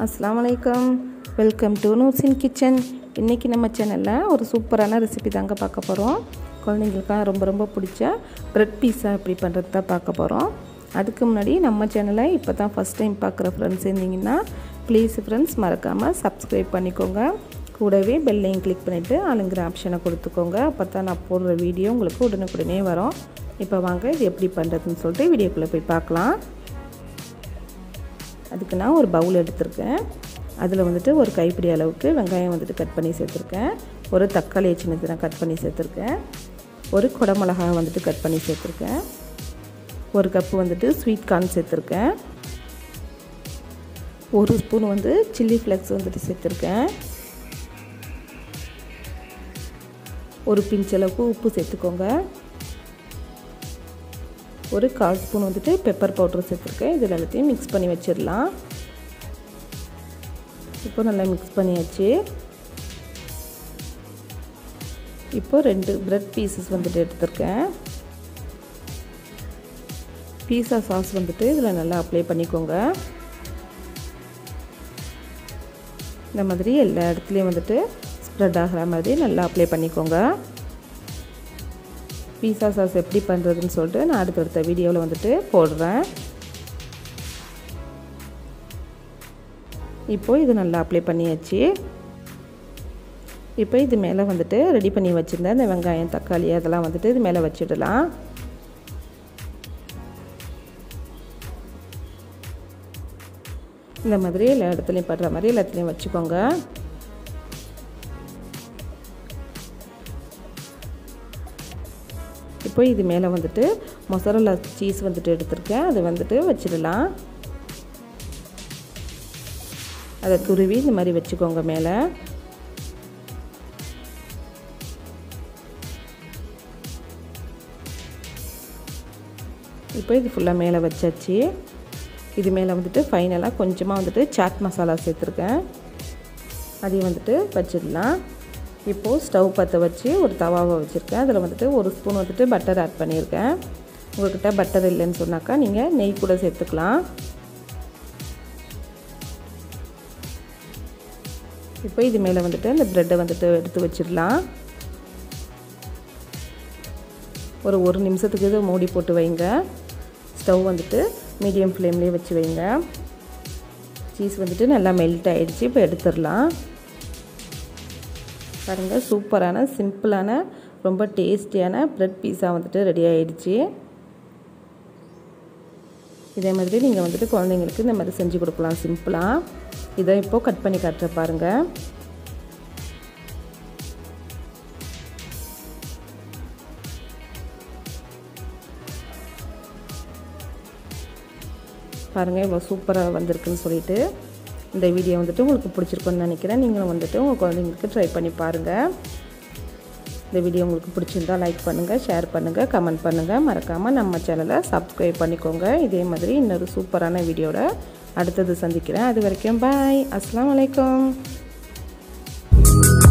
அஸ்ஸலாமு அலைக்கும் welcome to நூர்சின் kitchen இன்றைக்கி நம்ம சேனலில் ஒரு சூப்பரான ரெசிபி தாங்க பார்க்க போகிறோம் குழந்தைங்களுக்காக ரொம்ப ரொம்ப பிடிச்ச ப்ரெட் பீஸா எப்படி பண்ணுறது தான் பார்க்க போகிறோம் அதுக்கு முன்னாடி நம்ம சேனலை இப்போ தான் ஃபஸ்ட் டைம் பார்க்குற ஃப்ரெண்ட்ஸ் இருந்தீங்கன்னா ப்ளீஸ் ஃப்ரெண்ட்ஸ் மறக்காமல் சப்ஸ்கிரைப் பண்ணிக்கோங்க கூடவே பெல்லையும் கிளிக் பண்ணிவிட்டு ஆளுங்கிற ஆப்ஷனை கொடுத்துக்கோங்க அப்போ தான் நான் போடுற வீடியோ உங்களுக்கு உடனுக்குடனே வரும் இப்போ வாங்க இது எப்படி பண்ணுறதுன்னு சொல்லிட்டு வீடியோக்குள்ளே போய் பார்க்கலாம் அதுக்கு நான் ஒரு பவுல் எடுத்திருக்கேன் அதில் வந்துட்டு ஒரு கைப்பிடி அளவுக்கு வெங்காயம் வந்துட்டு கட் பண்ணி சேர்த்துருக்கேன் ஒரு தக்காளி சின்ன சின்ன கட் பண்ணி சேர்த்துருக்கேன் ஒரு குடமிளகா வந்துட்டு கட் பண்ணி சேர்த்துருக்கேன் ஒரு கப்பு வந்துட்டு ஸ்வீட் கார்ன் சேர்த்துருக்கேன் ஒரு ஸ்பூன் வந்து சில்லி ஃப்ளெக்ஸ் வந்துட்டு சேர்த்துருக்கேன் ஒரு பிஞ்ச் அளவுக்கு உப்பு சேர்த்துக்கோங்க ஒரு கால் ஸ்பூன் வந்துட்டு பெப்பர் பவுடர் சேர்த்துருக்கேன் இதில் எல்லாத்தையும் மிக்ஸ் பண்ணி வச்சிடலாம் இப்போ நல்லா மிக்ஸ் பண்ணியாச்சு இப்போ ரெண்டு ப்ரெட் பீசஸ் வந்துட்டு எடுத்திருக்கேன் பீஸா சாஸ் வந்துட்டு இதில் நல்லா அப்ளை பண்ணிக்கோங்க இந்த மாதிரி எல்லா இடத்துலையும் வந்துட்டு ஸ்ப்ரெட் ஆகிற மாதிரி நல்லா அப்ளை பண்ணிக்கோங்க பீஸா சாஸ் எப்படி பண்ணுறதுன்னு சொல்லிட்டு நான் அடுத்தடுத்த வீடியோவில் வந்துட்டு போடுறேன் இப்போது இது நல்லா அப்ளை பண்ணியாச்சு இப்போ இது மேலே வந்துட்டு ரெடி பண்ணி வச்சுருந்தேன் இந்த வெங்காயம் தக்காளி அதெல்லாம் வந்துட்டு இது மேலே வச்சிடலாம் இந்த மாதிரி எல்லா இடத்துலையும் படுற மாதிரி எல்லாத்துலேயும் வச்சுக்கோங்க இப்போ இது மேலே வந்துட்டு மொசரல்லா சீஸ் வந்துட்டு எடுத்திருக்கேன் அது வந்துட்டு வச்சிடலாம் அதை துருவி இந்த மாதிரி வச்சுக்கோங்க மேலே இப்போ இது ஃபுல்லாக மேலே வச்சாச்சு இது மேலே வந்துட்டு ஃபைனலாக கொஞ்சமாக வந்துட்டு சாட் மசாலா சேர்த்துருக்கேன் அதையும் வந்துட்டு வச்சிடலாம் இப்போது ஸ்டவ் பற்ற வச்சு ஒரு தவாவை வச்சுருக்கேன் அதில் வந்துட்டு ஒரு ஸ்பூன் வந்துட்டு பட்டர் ஆட் பண்ணியிருக்கேன் உங்கள்கிட்ட பட்டர் இல்லைன்னு சொன்னாக்கா நீங்கள் நெய் கூட சேர்த்துக்கலாம் இப்போ இது மேலே வந்துட்டு இந்த ப்ரெட்டை வந்துட்டு எடுத்து வச்சிடலாம் ஒரு ஒரு நிமிஷத்துக்கு இது மூடி போட்டு வைங்க ஸ்டவ் வந்துட்டு மீடியம் ஃப்ளேம்லேயே வச்சு வைங்க சீஸ் வந்துட்டு நல்லா மெல்ட் ஆகிடுச்சு இப்போ எடுத்துடலாம் பாருங்கள் சூப்பரான சிம்பிளான ரொம்ப டேஸ்டியான ப்ரெட் பீஸா வந்துட்டு ரெடி ஆகிடுச்சு இதே மாதிரி நீங்கள் வந்துட்டு குழந்தைங்களுக்கு இந்த மாதிரி செஞ்சு கொடுக்கலாம் சிம்பிளாக இதை இப்போது கட் பண்ணி காட்டுற பாருங்கள் பாருங்கள் இவ்வளோ சூப்பராக வந்திருக்குன்னு சொல்லிட்டு இந்த வீடியோ வந்துட்டு உங்களுக்கு பிடிச்சிருக்குன்னு நினைக்கிறேன் நீங்களும் வந்துட்டு உங்கள் குழந்தைங்களுக்கு ட்ரை பண்ணி பாருங்கள் இந்த வீடியோ உங்களுக்கு பிடிச்சிருந்தால் லைக் பண்ணுங்கள் ஷேர் பண்ணுங்கள் கமெண்ட் பண்ணுங்கள் மறக்காமல் நம்ம சேனலை சப்ஸ்கிரைப் பண்ணிக்கோங்க இதே மாதிரி இன்னொரு சூப்பரான வீடியோட அடுத்தது சந்திக்கிறேன் அது வரைக்கும் பாய் அஸ்லாம் வலைக்கம்